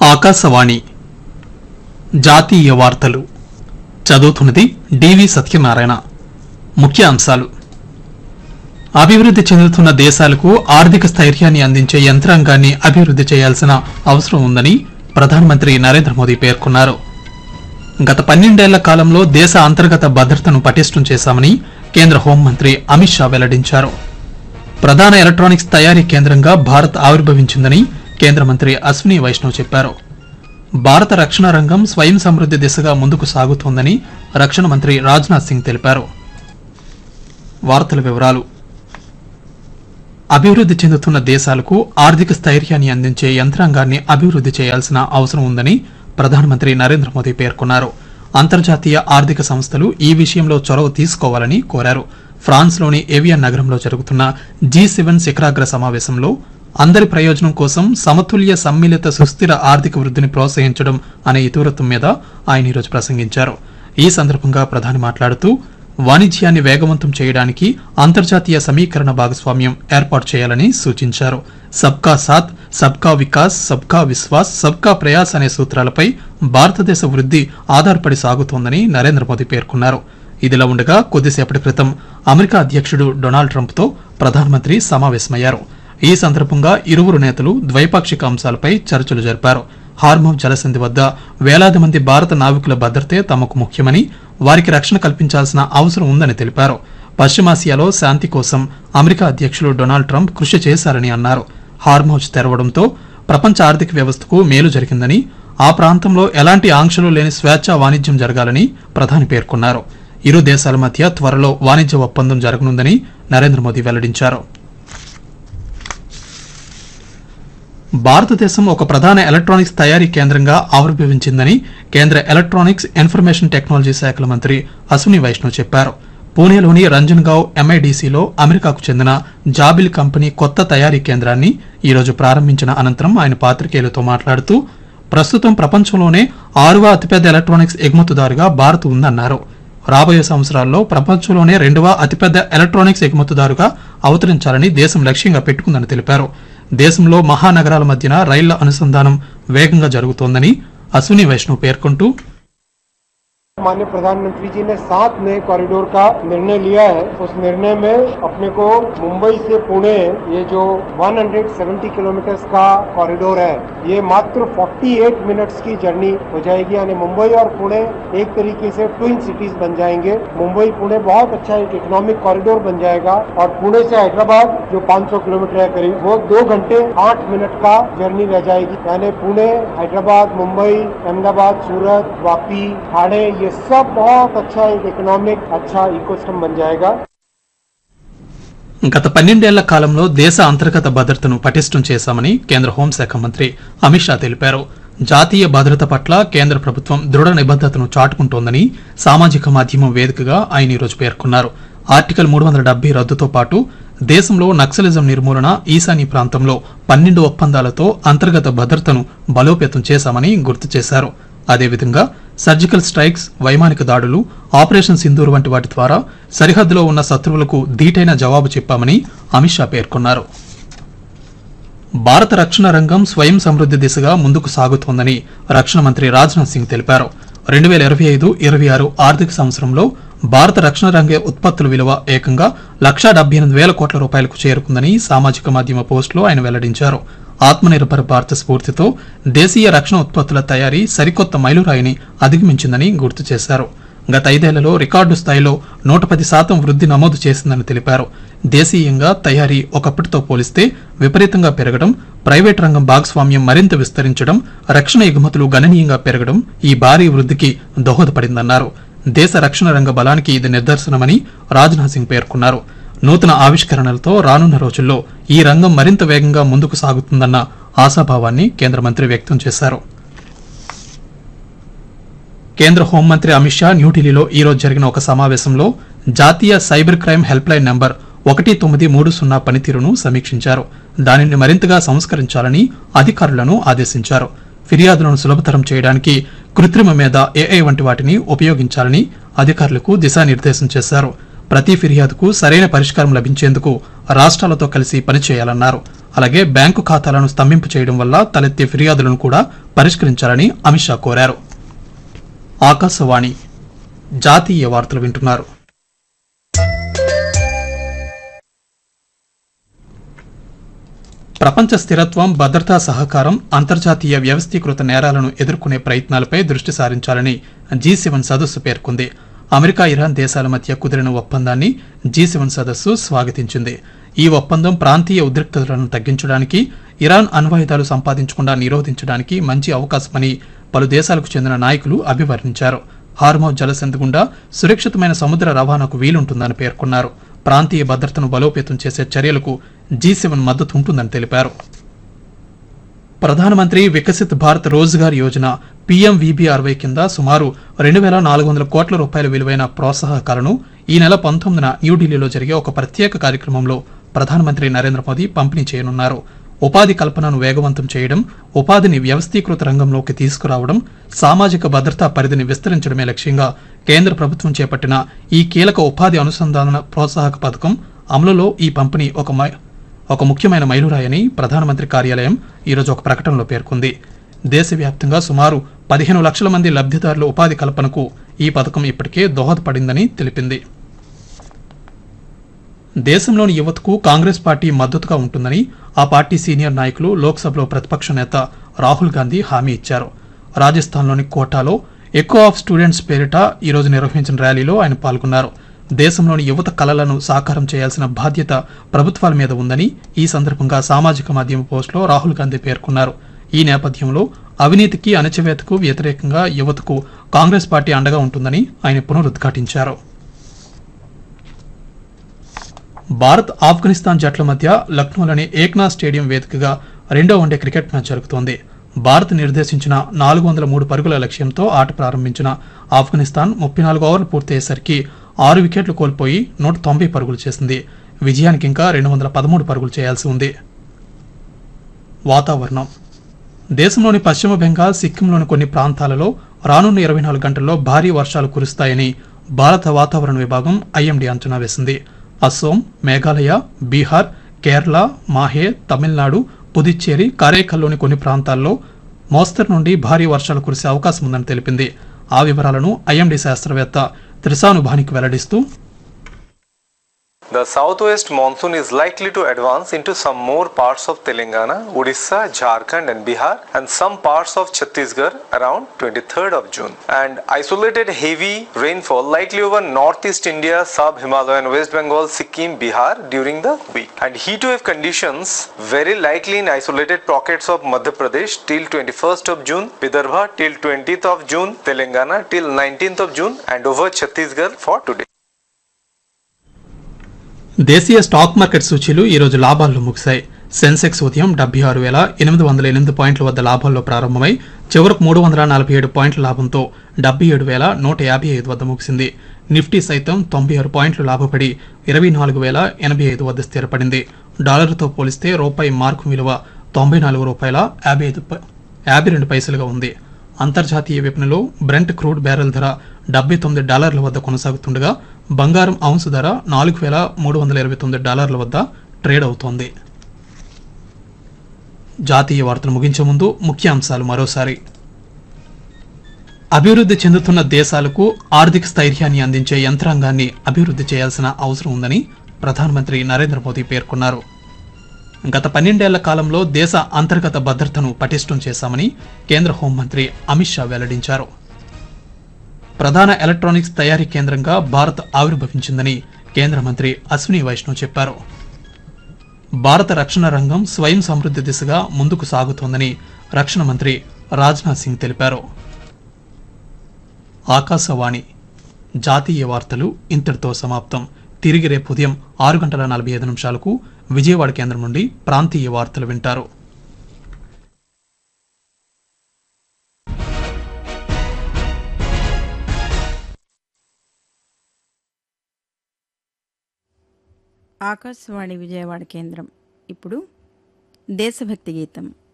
ఆకాశవాణి జాతీయ వార్తలు చదువుతున్నది డివి సత్యనారాయణ ముఖ్య అంశాలు అభివృద్ధి చెందుతున్న దేశాలకు ఆర్థిక స్థైర్యాన్ని అందించే యంత్రాంగాన్ని అభివృద్ధి చేయాల్సిన అవసరం ఉందని ప్రధానమంత్రి నరేంద్ర మోదీ పేర్కొన్నారు గత పన్నెండేళ్ల కాలంలో దేశ అంతర్గత భద్రతను పటిష్టం చేశామని కేంద్ర హోంమంత్రి అమిత్ షా వెల్లడించారు ప్రధాన ఎలక్ట్రానిక్స్ తయారీ కేంద్రంగా భారత్ ఆవిర్భవించిందని కేంద్ర మంత్రి అశ్విని వైష్ణవ్ చెప్పారు భారత రక్షణ రంగం స్వయం సమృద్ధి దిశగా ముందుకు సాగుతోందని రక్షణ మంత్రి రాజ్నాథ్ సింగ్ తెలిపారు వార్తల వివరాలు అభివృద్ధి చెందుతున్న దేశాలకు ఆర్థిక స్థైర్యాన్ని అందించే యంత్రాంగాన్ని అభివృద్ధి చేయాల్సిన అవసరం ఉందని ప్రధానమంత్రి నరేంద్ర మోదీ పేర్కొన్నారు అంతర్జాతీయ ఆర్థిక సంస్థలు ఈ విషయంలో చొరవ తీసుకోవాలని కోరారు ఫ్రాన్స్లోని ఏవియన్ నగరంలో జరుగుతున్న జీ సెవెన్ శిఖరాగ్ర సమావేశంలో అందరి ప్రయోజనం కోసం సమతుల్య సమ్మిళిత సుస్థిర ఆర్థిక వృద్ధిని ప్రోత్సహించడం అనే ఇతివృత్తం మీద ఆయన ఈరోజు ప్రసంగించారు ఈ సందర్భంగా ప్రధాని మాట్లాడుతూ వాణిజ్యాన్ని వేగవంతం చేయడానికి అంతర్జాతీయ సమీకరణ భాగస్వామ్యం ఏర్పాటు చేయాలని సూచించారు సబ్కా సాత్ సబ్కా వికాస్ సబ్కా విశ్వాస్ సబ్కా ప్రయాస్ అనే సూత్రాలపై భారతదేశ వృద్ధి ఆధారపడి సాగుతోందని నరేంద్ర మోదీ పేర్కొన్నారు ఇదిలా ఉండగా కొద్దిసేపటి క్రితం అమెరికా అధ్యక్షుడు డొనాల్డ్ ట్రంప్తో ప్రధానమంత్రి సమావేశమయ్యారు ఈ సందర్భంగా ఇరువురు నేతలు ద్వైపాక్షిక అంశాలపై చర్చలు జరిపారు హార్మోవ్ జలసంధి వద్ద వేలాది మంది భారత నావికుల భద్రతే తమకు ముఖ్యమని వారికి రక్షణ కల్పించాల్సిన అవసరం ఉందని తెలిపారు పశ్చిమాసియాలో శాంతి కోసం అమెరికా అధ్యక్షులు డొనాల్డ్ ట్రంప్ కృషి చేశారని అన్నారు హార్మోజ్ తెరవడంతో ప్రపంచ ఆర్థిక వ్యవస్థకు మేలు జరిగిందని ఆ ప్రాంతంలో ఎలాంటి ఆంక్షలు లేని స్వేచ్ఛా వాణిజ్యం జరగాలని ప్రధాని పేర్కొన్నారు ఇరు దేశాల మధ్య త్వరలో వాణిజ్య ఒప్పందం జరగనుందని నరేంద్ర మోదీ వెల్లడించారు భారతదేశం ఒక ప్రధాన ఎలక్ట్రానిక్స్ తయారీ కేంద్రంగా ఆవిర్భవించిందని కేంద్ర ఎలక్ట్రానిక్స్ ఇన్ఫర్మేషన్ టెక్నాలజీ శాఖల మంత్రి అశ్విని వైష్ణవ్ చెప్పారు పూణేలోని రంజన్గావ్ ఎంఐడిసిలో అమెరికాకు చెందిన జాబిల్ కంపెనీ కొత్త తయారీ కేంద్రాన్ని ఈరోజు ప్రారంభించిన అనంతరం ఆయన పాత్రికేయులతో మాట్లాడుతూ ప్రస్తుతం ప్రపంచంలోనే ఆరవ అతిపెద్ద ఎలక్ట్రానిక్స్ ఎగుమతిదారుగా భారత్ ఉందన్నారు రాబోయే సంవత్సరాల్లో ప్రపంచంలోనే రెండవ అతిపెద్ద ఎలక్ట్రానిక్స్ ఎగుమతిదారుగా అవతరించాలని దేశం లక్ష్యంగా పెట్టుకుందని తెలిపారు దేశంలో మహానగరాల మధ్యన రైళ్ల అనుసంధానం వేగంగా జరుగుతోందని అశ్విని వైష్ణవ్ పేర్కొంటూ माननीय प्रधानमंत्री जी ने सात नए कॉरिडोर का निर्णय लिया है उस निर्णय में अपने को मुंबई से पुणे ये जो 170 किलोमीटर का कॉरिडोर है ये मात्र 48 मिनट्स की जर्नी हो जाएगी यानी मुंबई और पुणे एक तरीके से ट्विन सिटीज बन जाएंगे मुंबई पुणे बहुत अच्छा एक इकोनॉमिक कॉरिडोर बन जाएगा और पुणे से हैदराबाद जो 500 किलोमीटर है करीब वो दो घंटे आठ मिनट का जर्नी रह जाएगी यानी पुणे हैदराबाद मुंबई अहमदाबाद सूरत वापी ठाणे ये सब बहुत अच्छा एक इकोनॉमिक अच्छा इकोसिस्टम बन जाएगा గత పన్నెండేళ్ల కాలంలో దేశ అంతర్గత భద్రతను పటిష్టం చేశామని కేంద్ర హోంశాఖ మంత్రి అమిత్ షా తెలిపారు జాతీయ భద్రత పట్ల కేంద్ర ప్రభుత్వం దృఢ నిబద్దతను చాటుకుంటోందని సామాజిక మాధ్యమం వేదికగా ఆయన ఈరోజు పేర్కొన్నారు ఆర్టికల్ మూడు వందల డెబ్బై రద్దుతో పాటు దేశంలో నక్సలిజం నిర్మూలన ఈశాన్య ప్రాంతంలో పన్నెండు ఒప్పందాలతో అంతర్గత భద్రతను బలోపేతం చేశామని గుర్తు చేశారు అదేవిధంగా సర్జికల్ స్ట్రైక్స్ వైమానిక దాడులు ఆపరేషన్ సింధూర్ వంటి వాటి ద్వారా సరిహద్దులో ఉన్న శత్రువులకు ధీటైన జవాబు చెప్పామని అమిత్ షా పేర్కొన్నారు భారత రక్షణ రంగం స్వయం సమృద్ధి దిశగా ముందుకు సాగుతోందని రక్షణ మంత్రి రాజ్నాథ్ సింగ్ తెలిపారు రెండు వేల ఇరవై ఐదు ఇరవై ఆరు ఆర్థిక సంవత్సరంలో భారత రక్షణ రంగ ఉత్పత్తుల విలువ ఏకంగా లక్షా డెబ్బై ఎనిమిది వేల కోట్ల రూపాయలకు చేరుకుందని సామాజిక మాధ్యమ పోస్టులో ఆయన వెల్లడించారు ఆత్మనిర్భర భారత స్ఫూర్తితో దేశీయ రక్షణ ఉత్పత్తుల తయారీ సరికొత్త మైలురాయిని అధిగమించిందని గుర్తు చేశారు గత ఐదేళ్లలో రికార్డు స్థాయిలో నూట పది శాతం వృద్ధి నమోదు చేసిందని తెలిపారు దేశీయంగా తయారీ ఒకప్పటితో పోలిస్తే విపరీతంగా పెరగడం ప్రైవేట్ రంగం భాగస్వామ్యం మరింత విస్తరించడం రక్షణ ఎగుమతులు గణనీయంగా పెరగడం ఈ భారీ వృద్ధికి దోహదపడిందన్నారు దేశ రక్షణ రంగ బలానికి ఇది నిదర్శనమని రాజ్నాథ్ సింగ్ పేర్కొన్నారు నూతన ఆవిష్కరణలతో రానున్న రోజుల్లో ఈ రంగం మరింత వేగంగా ముందుకు సాగుతుందన్న ఆశాభావాన్ని కేంద్ర మంత్రి వ్యక్తం చేశారు కేంద్ర హోంమంత్రి అమిత్ షా న్యూఢిల్లీలో ఈ రోజు జరిగిన ఒక సమావేశంలో జాతీయ cyber crime helpline number ఒకటి తొమ్మిది మూడు సున్నా పనితీరును సమీక్షించారు దానిని మరింతగా సంస్కరించాలని అధికారులను ఆదేశించారు ఫిర్యాదులను సులభతరం చేయడానికి కృత్రిమ మీద ఏఐ వంటి వాటిని ఉపయోగించాలని అధికారులకు దిశానిర్దేశం చేశారు ప్రతి ఫిర్యాదుకు సరైన పరిష్కారం లభించేందుకు రాష్ట్రాలతో కలిసి పనిచేయాలన్నారు అలాగే బ్యాంకు ఖాతాలను స్తంభింపు చేయడం వల్ల తలెత్తే ఫిర్యాదులను కూడా పరిష్కరించాలని అమిత్ షా కోరారు ఆకాశవాణి జాతీయ వార్తలు వింటున్నారు ప్రపంచ స్థిరత్వం భద్రతా సహకారం అంతర్జాతీయ వ్యవస్థీకృత నేరాలను ఎదుర్కొనే ప్రయత్నాలపై దృష్టి సారించాలని జీ సెవెన్ సదస్సు పేర్కొంది అమెరికా ఇరాన్ దేశాల మధ్య కుదిరిన ఒప్పందాన్ని జీ సెవెన్ సదస్సు స్వాగతించింది ఈ ఒప్పందం ప్రాంతీయ ఉద్రిక్తతలను తగ్గించడానికి ఇరాన్ అణ్వాయుధాలు సంపాదించకుండా నిరోధించడానికి మంచి అవకాశమని పలు దేశాలకు చెందిన నాయకులు అభివర్ణించారు హార్మౌజ్ జలసంధి గుండా సురక్షితమైన సముద్ర రవాణాకు వీలుంటుందని పేర్కొన్నారు ప్రాంతీయ భద్రతను బలోపేతం చేసే చర్యలకు జీ సెవెన్ మద్దతు ఉంటుందని తెలిపారు ప్రధానమంత్రి వికసిత్ భారత్ రోజ్గార్ యోజన పీఎంవీబీఆర్వై కింద సుమారు రెండు వేల నాలుగు వందల కోట్ల రూపాయల విలువైన ప్రోత్సాహకాలను ఈ నెల పంతొమ్మిదిన న్యూఢిల్లీలో జరిగే ఒక ప్రత్యేక కార్యక్రమంలో ప్రధానమంత్రి నరేంద్ర మోదీ పంపిణీ చేయనున్నారు ఉపాధి కల్పనను వేగవంతం చేయడం ఉపాధిని వ్యవస్థీకృత రంగంలోకి తీసుకురావడం సామాజిక భద్రతా పరిధిని విస్తరించడమే లక్ష్యంగా కేంద్ర ప్రభుత్వం చేపట్టిన ఈ కీలక ఉపాధి అనుసంధాన ప్రోత్సాహక పథకం అమలులో ఈ పంపిణీ ఒక మై- ఒక ముఖ్యమైన మైలురాయని ప్రధానమంత్రి కార్యాలయం ఈరోజు ఒక ప్రకటనలో పేర్కొంది దేశవ్యాప్తంగా సుమారు పదిహేను లక్షల మంది లబ్ధిదారుల ఉపాధి కల్పనకు ఈ పథకం ఇప్పటికే దోహదపడిందని తెలిపింది దేశంలోని యువతకు కాంగ్రెస్ పార్టీ మద్దతుగా ఉంటుందని ఆ పార్టీ సీనియర్ నాయకులు లోక్సభలో ప్రతిపక్ష నేత రాహుల్ గాంధీ హామీ ఇచ్చారు రాజస్థాన్లోని కోటాలో ఎక్కువ ఆఫ్ స్టూడెంట్స్ పేరిట ఈరోజు నిర్వహించిన ర్యాలీలో ఆయన పాల్గొన్నారు దేశంలోని యువత కలలను సాకారం చేయాల్సిన బాధ్యత ప్రభుత్వాల మీద ఉందని ఈ సందర్భంగా సామాజిక మాధ్యమ పోస్టులో రాహుల్ గాంధీ పేర్కొన్నారు ఈ నేపథ్యంలో అవినీతికి అణచివేతకు వ్యతిరేకంగా యువతకు కాంగ్రెస్ పార్టీ అండగా ఉంటుందని ఆయన పునరుద్ఘాటించారు భారత్ ఆఫ్ఘనిస్తాన్ జట్ల మధ్య లక్నోలోని ఏక్నాథ్ స్టేడియం వేదికగా రెండో వన్డే క్రికెట్ మ్యాచ్ జరుగుతోంది భారత్ నిర్దేశించిన నాలుగు వందల మూడు పరుగుల లక్ష్యంతో ఆట ప్రారంభించిన ఆఫ్ఘనిస్తాన్ ముప్పై నాలుగు ఓవర్లు పూర్తయ్యేసరికి ఆరు వికెట్లు కోల్పోయి నూట తొంభై పరుగులు చేసింది విజయానికి ఇంకా రెండు వందల పదమూడు పరుగులు చేయాల్సి ఉంది వాతావరణం దేశంలోని పశ్చిమ బెంగాల్ సిక్కింలోని కొన్ని ప్రాంతాలలో రానున్న ఇరవై నాలుగు గంటల్లో భారీ వర్షాలు కురుస్తాయని భారత వాతావరణ విభాగం ఐఎండీ అంచనా వేసింది అస్సోం మేఘాలయ బీహార్ కేరళ మాహే తమిళనాడు పుదుచ్చేరి కారైకల్లోని కొన్ని ప్రాంతాల్లో మోస్తరు నుండి భారీ వర్షాలు కురిసే అవకాశం ఉందని తెలిపింది ఆ వివరాలను ఐఎండీ శాస్త్రవేత్త త్రిశానుభానికి వెల్లడిస్తూ The southwest monsoon is likely to advance into some more parts of Telangana, Odisha, Jharkhand, and Bihar, and some parts of Chhattisgarh around 23rd of June. And isolated heavy rainfall likely over northeast India, sub Himalayan, West Bengal, Sikkim, Bihar during the week. And heatwave conditions very likely in isolated pockets of Madhya Pradesh till 21st of June, Vidarbha till 20th of June, Telangana till 19th of June, and over Chhattisgarh for today. దేశీయ stock market సూచీలు ఈ రోజు లాభాల్లో ముగిశాయి సెన్సెక్స్ ఉదయం డెబ్బై ఆరు వేల ఎనిమిది వందల ఎనిమిది పాయింట్ల వద్ద లాభాల్లో ప్రారంభమై చివరకు మూడు వందల నలభై ఏడు పాయింట్ల లాభంతో డెబ్బై ఏడు వేల నూట యాభై ఐదు వద్ద ముగిసింది నిఫ్టీ సైతం తొంభై ఆరు పాయింట్లు లాభపడి ఇరవై నాలుగు వేల ఎనభై ఐదు వద్ద స్థిరపడింది డాలర్తో పోలిస్తే రూపాయి మార్కు విలువ తొంభై నాలుగు రూపాయల యాభై ఐదు ప- యాభై రెండు పైసలుగా ఉంది అంతర్జాతీయ విపణిలో బ్రెంట్ క్రూడ్ బ్యారెల్ ధర డెబ్బై తొమ్మిది డాలర్ల వద్ద కొనసాగుతుండగా బంగారం ఔన్స్ ధర నాలుగు వేల మూడు వందల ఇరవై తొమ్మిది డాలర్ల వద్ద ట్రేడ్ అవుతోంది జాతీయ వార్తలు ముగించే ముందు ముఖ్యాంశాలు మరోసారి అభివృద్ధి చెందుతున్న దేశాలకు ఆర్థిక స్థైర్యాన్ని అందించే యంత్రాంగాన్ని అభివృద్ధి చేయాల్సిన అవసరం ఉందని ప్రధానమంత్రి నరేంద్ర మోదీ పేర్కొన్నారు గత పన్నెండేళ్ల కాలంలో దేశ అంతర్గత భద్రతను పటిష్టం చేశామని కేంద్ర హోంమంత్రి అమిత్ షా వెల్లడించారు ప్రధాన ఎలక్ట్రానిక్స్ తయారీ కేంద్రంగా భారత్ ఆవిర్భవించిందని కేంద్ర మంత్రి అశ్విని వైష్ణవ్ చెప్పారు భారత రక్షణ రంగం స్వయం సమృద్ధి దిశగా ముందుకు సాగుతోందని రక్షణ మంత్రి రాజ్నాథ్ సింగ్ తెలిపారు ఆకాశవాణి జాతీయ వార్తలు ఇంతటితో సమాప్తం తిరిగి రేపు ఉదయం ఆరు గంటల నలభై ఐదు నిమిషాలకు విజయవాడ కేంద్రం నుండి ప్రాంతీయ వార్తలు వింటారు ఆకాశవాణి విజయవాడ కేంద్రం ఇప్పుడు దేశభక్తి గీతం